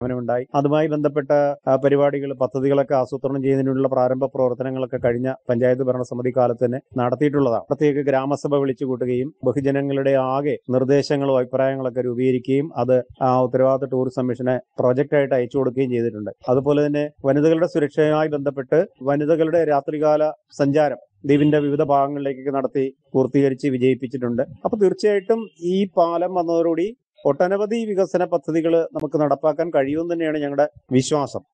ഉണ്ടായി അതുമായി ബന്ധപ്പെട്ട ആ, പരിപാടികൾ പദ്ധതികളൊക്കെ ആസൂത്രണം ചെയ്യുന്നതിനുള്ള പ്രാരംഭ പ്രവർത്തനങ്ങളൊക്കെ കഴിഞ്ഞ പഞ്ചായത്ത് ഭരണസമിതി കാലത്ത് തന്നെ നടത്തിയിട്ടുള്ളതാണ് പ്രത്യേക ഗ്രാമസഭ വിളിച്ചു കൂട്ടുകയും ബഹുജനങ്ങളുടെ ആകെ നിർദ്ദേശങ്ങളും അഭിപ്രായങ്ങളൊക്കെ രൂപീകരിക്കുകയും അത് ആ ഉത്തരവാദിത്ത ടൂറിസം മിഷനെ പ്രോജക്റ്റായിട്ട് അയച്ചു കൊടുക്കുകയും ചെയ്തിട്ടുണ്ട് അതുപോലെ തന്നെ വനിതകളുടെ സുരക്ഷയുമായി ബന്ധപ്പെട്ട് വനിതകളുടെ രാത്രികാല സഞ്ചാരം ദ്വീപിന്റെ വിവിധ ഭാഗങ്ങളിലേക്ക് നടത്തി പൂർത്തീകരിച്ച് വിജയിപ്പിച്ചിട്ടുണ്ട് അപ്പൊ തീർച്ചയായിട്ടും ഈ പാലം വന്നതോടുകൂടി ഒട്ടനവധി വികസന പദ്ധതികൾ നമുക്ക് നടപ്പാക്കാൻ കഴിയുമെന്ന് തന്നെയാണ് ഞങ്ങളുടെ വിശ്വാസം